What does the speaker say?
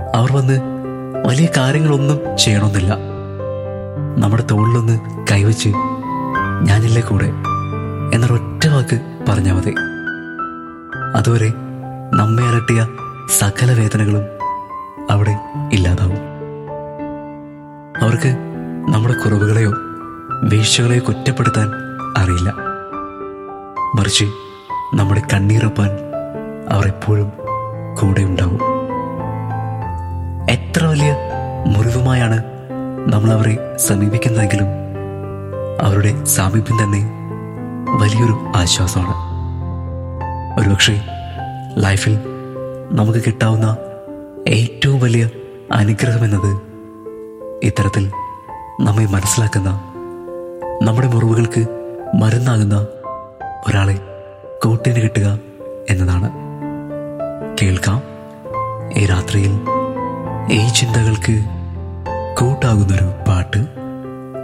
അവർ വന്ന് വലിയ കാര്യങ്ങളൊന്നും ചെയ്യണമെന്നില്ല നമ്മുടെ തോളിലൊന്ന് കൈവച്ച് ഞാനില്ലേ കൂടെ എന്നൊരൊറ്റ വാക്ക് പറഞ്ഞാൽ മതി അതുവരെ നമ്മെ അലട്ടിയ സകല വേദനകളും അവിടെ ഇല്ലാതാവും അവർക്ക് നമ്മുടെ കുറവുകളെയോ വീഴ്ചകളെയോ കുറ്റപ്പെടുത്താൻ അറിയില്ല മറിച്ച് നമ്മുടെ കണ്ണീരൊപ്പാൻ അവർ എപ്പോഴും കൂടെ ഉണ്ടാവും എത്ര വലിയ മുറിവുമായാണ് നമ്മൾ അവരെ സമീപിക്കുന്നതെങ്കിലും അവരുടെ സാമീപ്യം തന്നെ വലിയൊരു ആശ്വാസമാണ് ഒരുപക്ഷെ ലൈഫിൽ നമുക്ക് കിട്ടാവുന്ന ഏറ്റവും വലിയ അനുഗ്രഹം എന്നത് ഇത്തരത്തിൽ നമ്മെ മനസ്സിലാക്കുന്ന നമ്മുടെ മുറിവുകൾക്ക് മരുന്നാകുന്ന ഒരാളെ കൂട്ടിന് കിട്ടുക എന്നതാണ് കേൾക്കാം ഈ രാത്രിയിൽ ഈ ചിന്തകൾക്ക് കൂട്ടാകുന്നൊരു പാട്ട്